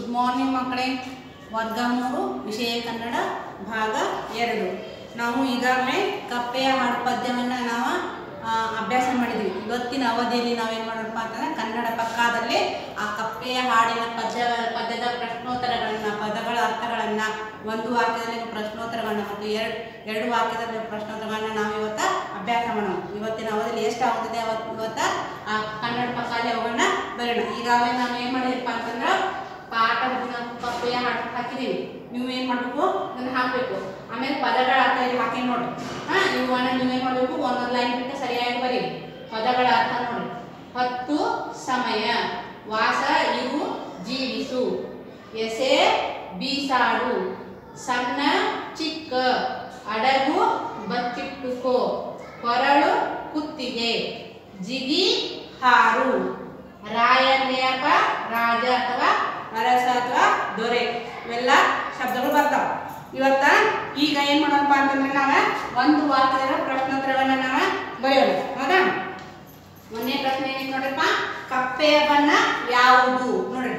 Good morning ಮಕ್ಕಳೇ ವರ್ಗ ಮೂರು ವಿಷಯ ಕನ್ನಡ ಭಾಗ ಎರಡು ನಾವು ಈಗಾಗಲೇ ಕಪ್ಪೆಯ ಹಾಡು ಪದ್ಯವನ್ನು ನಾವು ಆ, ಅಭ್ಯಾಸ ಮಾಡಿದ್ವಿ ಇವತ್ತಿನ ಅವಧಿಯಲ್ಲಿ ನಾವೇನು ಮಾಡೋಣಪ್ಪ ಅಂತಂದ್ರೆ ಕನ್ನಡ ಪಕ್ಕದಲ್ಲಿ ಆ ಕಪ್ಪೆಯ ಹಾಡಿನ ಪದ್ಯ ಪದ್ಯದ ಪ್ರಶ್ನೋತ್ತರಗಳನ್ನ ಪದಗಳ ಅರ್ಥಗಳನ್ನ ಒಂದು ವಾಕ್ಯದಲ್ಲಿ ಪ್ರಶ್ನೋತ್ತರಗಳನ್ನ ಮತ್ತು ಎರಡು ಎರಡು ವಾಕ್ಯದಲ್ಲಿ ಪ್ರಶ್ನೋತ್ತರಗಳನ್ನ ನಾವು ಇವತ್ತ ಅಭ್ಯಾಸ ಮಾಡೋಣ ಇವತ್ತಿನ ಅವಧಿಯಲ್ಲಿ ಎಷ್ಟು ಆಗುತ್ತದೆ ಅವತ್ತು ಇವತ್ತ ಆ ಕನ್ನಡ ಪಕ್ಕದಲ್ಲಿ ಅವುಗಳನ್ನ ಬರೋಣ ಈಗಾಗಲೇ ನಾನು ಏನು ಮಾಡಿದಪ್ಪ ಅಂತಂದ್ರೆ ಪಾಠ ಕಪ್ಪೆಯ ಹಾಡು ಹಾಕಿದೀವಿ ನೀವು ಏನು ಮಾಡಬೇಕು ಇದನ್ನ ಹಾಕಬೇಕು ಆಮೇಲೆ ಪದಗಳ ಅರ್ಥ ಇಲ್ಲಿ ಹಾಕಿ ನೋಡಿ ಹಾ ಇವುಗಳನ್ನ ನೀವೇನು ಮಾಡಬೇಕು ಒಂದೊಂದು ಲೈನ್ ಬಿಟ್ಟು ಸರಿಯಾಗಿ ಬರೀ ಪದಗಳ ಅರ್ಥ ನೋಡಿ ಹತ್ತು ಸಮಯ ವಾಸ ಇರು ಜೀವಿಸು ಎಸೆ ಬೀಸಾಡು ಸಣ್ಣ ಚಿಕ್ಕ ಅಡಗು ಬಚ್ಚಿಟ್ಟುಕೋ ಕೊರಳು ಕುತ್ತಿಗೆ ಜಿಗಿ ಹಾರು ರಾಯನೇಪ ರಾಜ ಅಥವಾ ಅರಸ ಅಥವಾ ದೊರೆ ಇವೆಲ್ಲ ಶಬ್ದಗಳು ಬರ್ತಾವ ಇವತ್ತ ಈಗ ಏನ್ ಮಾಡೋಣಪ್ಪ ಅಂತಂದ್ರೆ ನಾವ ಒಂದು ವಾಕ್ಯದ ಪ್ರಶ್ನೋತ್ತರಗಳನ್ನ ನಾವ ಬರೆಯೋಣ ಹೌದಾ ಮೊನ್ನೆ ಪ್ರಶ್ನೆ ಏನಿತ್ತು ನೋಡ್ರಪ್ಪ ಕಪ್ಪೆಯ ಬಣ್ಣ ಯಾವುದು ನೋಡ್ರಿ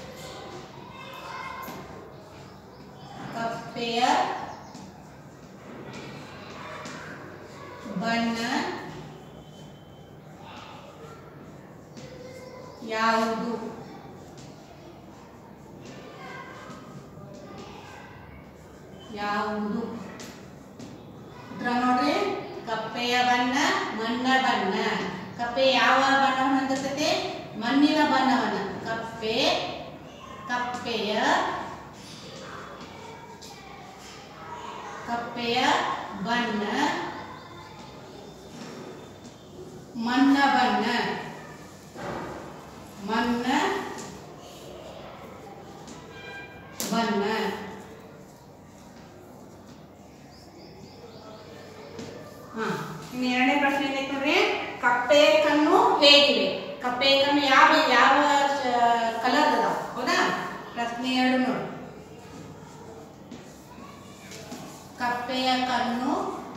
ಕಪ್ಪೆಯ ಬಣ್ಣ ಯಾವುದು ಯಾವುದು ಉತ್ತರ ನೋಡ್ರಿ ಕಪ್ಪೆಯ ಬಣ್ಣ ಮಣ್ಣ ಬಣ್ಣ ಕಪ್ಪೆ ಯಾವ ಬಣ್ಣವನ್ನು ಹೊಂದಿರ್ತೈತೆ ಮಣ್ಣಿನ ಬಣ್ಣವನ್ನ ಕಪ್ಪೆ ಕಪ್ಪೆಯ ಕಪ್ಪೆಯ ಬಣ್ಣ ಮಣ್ಣ ಬಣ್ಣ ಮಣ್ಣ ಬಣ್ಣ ಹಾ ಇನ್ನು ಎರಡನೇ ಪ್ರಶ್ನೆ ಏನೈತೆ ನೋಡ್ರಿ ಕಪ್ಪೆಯ ಕಣ್ಣು ಹೇಗಿವೆ ಕಪ್ಪೆಯ ಕಣ್ಣು ಯಾವ ಯಾವ ಕಲರ್ ಅದಾವ ಹೌದಾ ಪ್ರಶ್ನೆ ಎರಡು ನೋಡಿ ಕಪ್ಪೆಯ ಕಣ್ಣು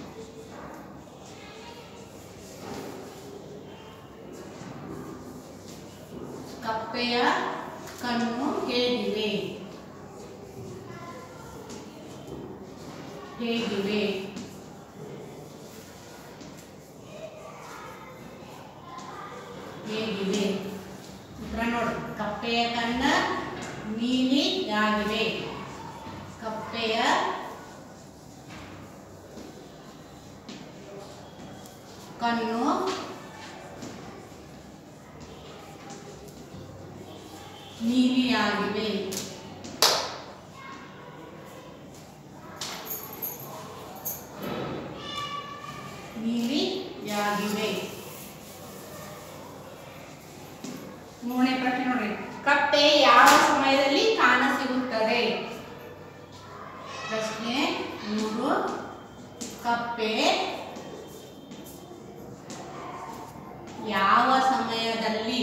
ಕಪ್ಪೆಯ ಕಣ್ಣು ಹೇಗಿವೆ ಹೇಗಿವೆ ಹೇಗಿವೆ ಉತ್ತರ ನೋಡಿ ಕಪ್ಪೆಯ ಕಣ್ಣ ನೀಲಿಯಾಗಿವೆ ಕಪ್ಪೆಯ ಕಣ್ಣು ನೀಲಿಯಾಗಿವೆ ನೀಲಿಯಾಗಿವೆ ಮೂರನೇ ಪ್ರಶ್ನೆ ನೋಡ್ರಿ ಕಪ್ಪೆ ಯಾವ ಸಮಯದಲ್ಲಿ ಕಾಣಸಿಗುತ್ತದೆ ಪ್ರಶ್ನೆ ಮೂರು ಕಪ್ಪೆ ಯಾವ ಸಮಯದಲ್ಲಿ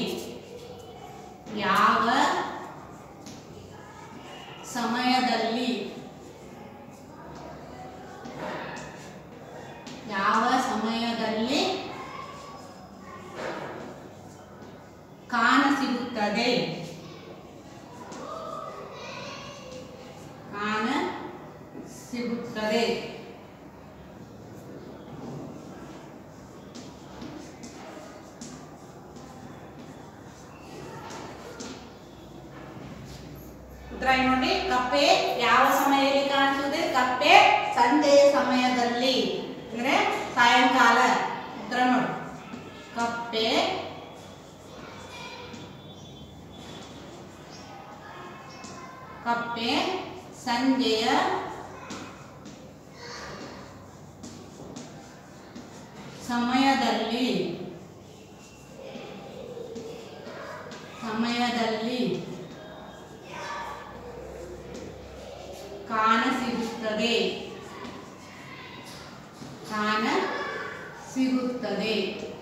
ಯಾವ ಸಮಯದಲ್ಲಿ ಯಾವ ಸಮಯದಲ್ಲಿ ಕಾಣಸಿಗುತ್ತದೆ ಕಾಣ ಸಿಗುತ್ತದೆ ಉತ್ತರ ಏನ್ ನೋಡಿ ಕಪ್ಪೆ ಯಾವ ಸಮಯದಲ್ಲಿ ಕಾಣಿಸುತ್ತದೆ ಕಪ್ಪೆ ಸಂಜೆಯ ಸಮಯದಲ್ಲಿ ಅಂದ್ರೆ ಸಾಯಂಕಾಲ ಉತ್ತರ ನೋಡಿ ಕಪ್ಪೆ ಕಪ್ಪೆ ಸಂಜೆಯ ಸಮಯದಲ್ಲಿ ಸಮಯದಲ್ಲಿ ಕಾಣಸಿಗುತ್ತದೆ ಕಾಣ ಸಿಗುತ್ತದೆ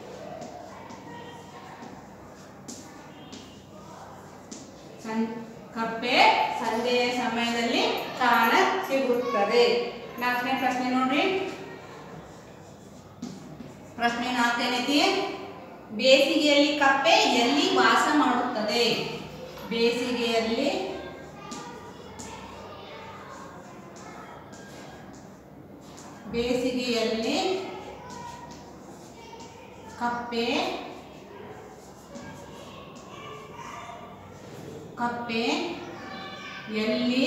ಸಂ- ಕಪ್ಪೆ ಸಂಜೆಯ ಸಮಯದಲ್ಲಿ ಕಾಣ ಸಿಗುತ್ತದೆ ನಾಲ್ಕನೇ ಪ್ರಶ್ನೆ ನೋಡ್ರಿ ಪ್ರಶ್ನೆ ನಾಲ್ಕನೇತಿ ಬೇಸಿಗೆಯಲ್ಲಿ ಕಪ್ಪೆ ಎಲ್ಲಿ ವಾಸ ಮಾಡುತ್ತದೆ ಬೇಸಿಗೆಯಲ್ಲಿ ಬೇಸಿಗೆಯಲ್ಲಿ ಕಪ್ಪೆ ಕಪ್ಪೆ ಎಲ್ಲಿ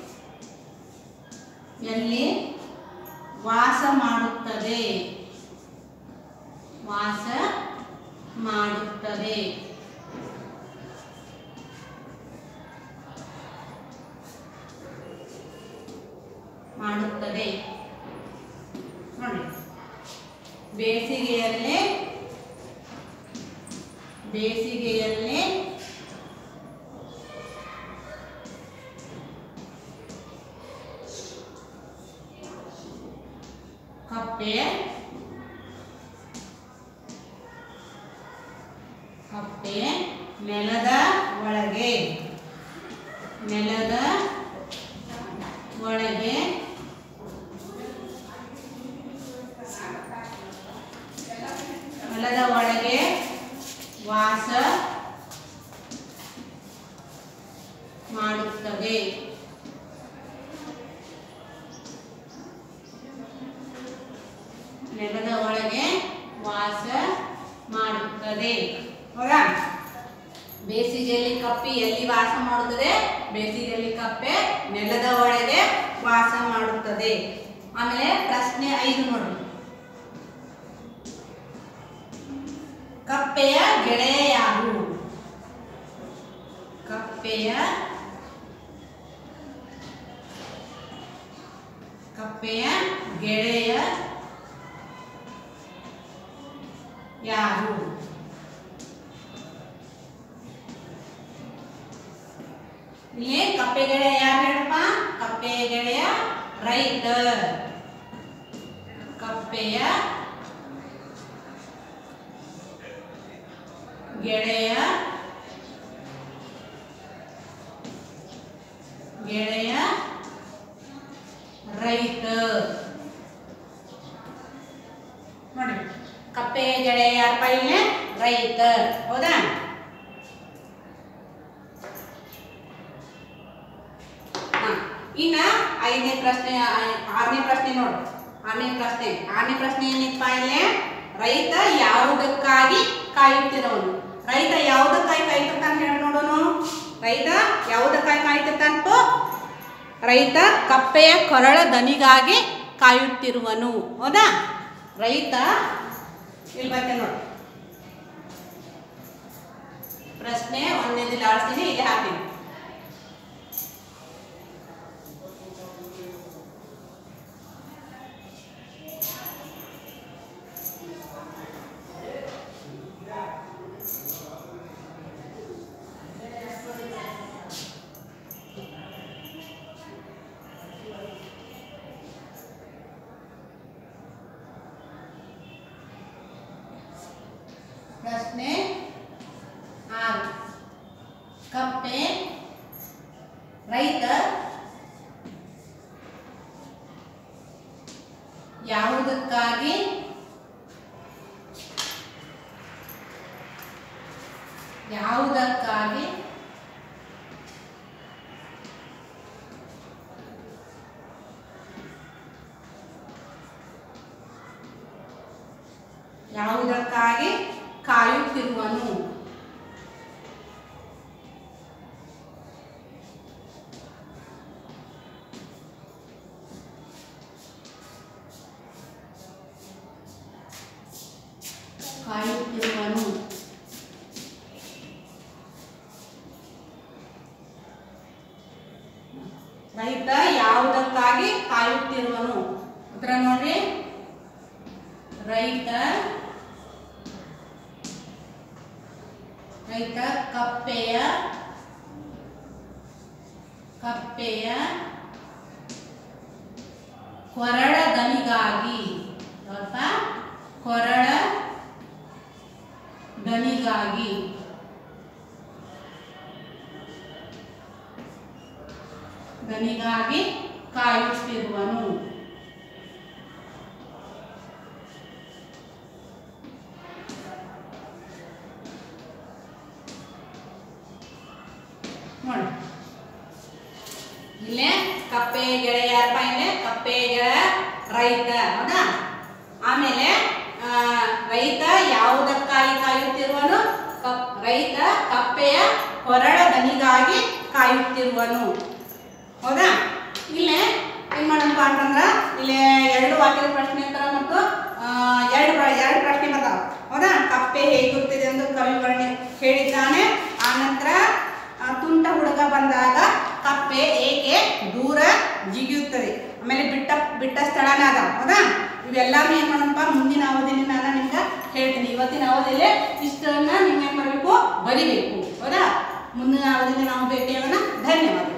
ಎಲ್ಲಿ ವಾಸ ಮಾಡುತ್ತದೆ ವಾಸ ಮಾಡುತ್ತದೆ ಮಾಡುತ್ತದೆ ನೋಡಿ ಬೇಸಿಗೆಯಲ್ಲಿ ಬೇಸಿಗೆಯಲ್ಲಿ ಕಪ್ಪೆ ಕಪ್ಪೆ ನೆಲದ ಒಳಗೆ ನೆಲದ ಒಳಗೆ ನೆಲದ ಒಳಗೆ ವಾಸ ಮಾಡುತ್ತದೆ ನೆಲದ ಒಳಗೆ ವಾಸ ಮಾಡುತ್ತದೆ ಹೌದಾ ಬೇಸಿಗೆಯಲ್ಲಿ ಕಪ್ಪಿ ಎಲ್ಲಿ ವಾಸ ಮಾಡುತ್ತದೆ ಬೇಸಿಗೆಯಲ್ಲಿ ಕಪ್ಪೆ ನೆಲದ ಒಳಗೆ ವಾಸ ಮಾಡುತ್ತದೆ ಆಮೇಲೆ ಪ್ರಶ್ನೆ ಐದು ನೋಡಿ ಕಪ್ಪೆಯ ಗೆಳೆಯ ಯಾರು ಕಪ್ಪೆಯ ಕಪ್ಪೆಯ ಗೆಳೆಯ ಯಾರು ಇಲ್ಲಿ ಕಪ್ಪೆ ಗೆಳೆಯ ಯಾರು ಹೇಳಪ್ಪ ಕಪ್ಪೆಯ ಗೆಳೆಯ ರೈತ ಕಪ್ಪೆಯ ಗೆಳೆಯ ಗೆಳೆಯ ರೈತ ನೋಡಿ ಕಪ್ಪೆಯ ಗೆಳೆಯ ಯಾರಪ್ಪ ಇಲ್ಲಿ ರೈತ ಹೌದಾ ಹಾ. ಇನ್ನ ಐದನೇ ಪ್ರಶ್ನೆ ಆ- ಆರನೇ ಪ್ರಶ್ನೆ ನೋಡು ಆರನೇ ಪ್ರಶ್ನೆ ಆರನೇ ಪ್ರಶ್ನೆ ಏನಿತ್ತಪ್ಪ ಇಲ್ಲಿ ರೈತ ಯಾವುದಕ್ಕಾಗಿ ಕಾಯುತ್ತಿರೋನು ರೈತ ಯಾವುದಕ್ಕಾಗಿ ಕಾಯ್ತಿರ್ತಾನೆ ಹೇಳಿ ನೋಡೋನು ರೈತ ಯಾವುದಕ್ಕಾಗಿ ಕಾಯ್ತಿರ್ತಾನಪ್ಪ ರೈತ ಕಪ್ಪೆಯ ಕೊರಳ ದನಿಗಾಗಿ ಕಾಯುತ್ತಿರುವನು ಹೌದಾ ರೈತ ಇಲ್ಲಿ ಬರ್ತೇನೆ ನೋಡಿ ಪ್ರಶ್ನೆ ಒಂದನೇದಿಲ್ಲಿ ಆಡ್ತೀನಿ ಇಲ್ಲಿ ಹಾಕ್ತೀನಿ ಪ್ರಶ್ನೆ ಆರು ಕಪ್ಪೆ ರೈತ ಯಾವುದಕ್ಕಾಗಿ ಯಾವುದಕ್ಕಾಗಿ ಯಾವುದಕ್ಕಾಗಿ ಕಾಯುತ್ತಿರುವನು ಕಾಯುತ್ತಿರುವನು ರೈತ ಯಾವುದಕ್ಕಾಗಿ ಕಾಯುತ್ತಿರುವನು ಉತ್ತರ ನೋಡ್ರಿ ರೈತ ರೈತ ಕಪ್ಪೆಯ ಕಪ್ಪೆಯ ಕೊರಳ ದನಿಗಾಗಿ ಸ್ವಲ್ಪ ಕೊರಳ ದನಿಗಾಗಿ ದನಿಗಾಗಿ ಕಾಯುತ್ತಿರುವನು ನೋಡಿ ಇಲ್ಲೇ ಕಪ್ಪೆ ಗೆಳೆಯ ಯಾರಪ್ಪ ಇಲ್ಲೇ ಕಪ್ಪೆ ಗೆಳೆಯ ರೈತ ಹೌದಾ ಆಮೇಲೆ ಆ, ರೈತ ಯಾವುದಕ್ಕಾಗಿ ಕಾಯುತ್ತಿರುವನು ಕಪ್ ರೈತ ಕಪ್ಪೆಯ ಹೊರಳ ದನಿಗಾಗಿ ಕಾಯುತ್ತಿರುವನು ಹೌದಾ ಇಲ್ಲೇ ಏನ್ ಮಾಡಪ್ಪ ಅಂತಂದ್ರ ಇಲ್ಲಿ ಎರಡು ವಾಕ್ಯದ ಪ್ರಶ್ನೆ ಉತ್ತರ ಮತ್ತು ಆ, ಎರಡು ಪ್ರ- ಎರಡು ಪ್ರಶ್ನೆ ಬರ್ತಾವ ಹೌದಾ ಕಪ್ಪೆ ಹೇಗುತ್ತದೆ ಎಂದು ಕವಿ ವರ್ಣಿ ಹೇಳಿದ್ದಾನೆ ಆನಂತರ ಆ, ತುಂಟ ಹುಡುಗ ಬಂದಾಗ ಕಪ್ಪೆ ಏಕೆ ದೂರ ಜಿಗಿಯುತ್ತದೆ ಆಮೇಲೆ ಬಿಟ್ಟ ಬಿಟ್ಟ ಸ್ಥಳನ ಅದ ಹೌದಾ ಇವೆಲ್ಲಾನು ಏನ್ ಮಾಡಪ್ಪ ಮುಂದಿನ ಅವಧಿಯಲ್ಲಿ ನಾನು ನಿಮ್ಗೆ ಹೇಳ್ತೀನಿ ಇವತ್ತಿನ ಅವಧಿಯಲ್ಲಿ ಇಷ್ಟನ್ನ ನೀವು ಏನ್ ಮಾಡಬೇಕು ಬರಿಬೇಕು ಹೌದಾ ಮುಂದಿನ ಅವಧಿಯಲ್ಲಿ ನಾವು ಭೇಟಿಯಾಗೋಣ ಧನ್ಯವಾದ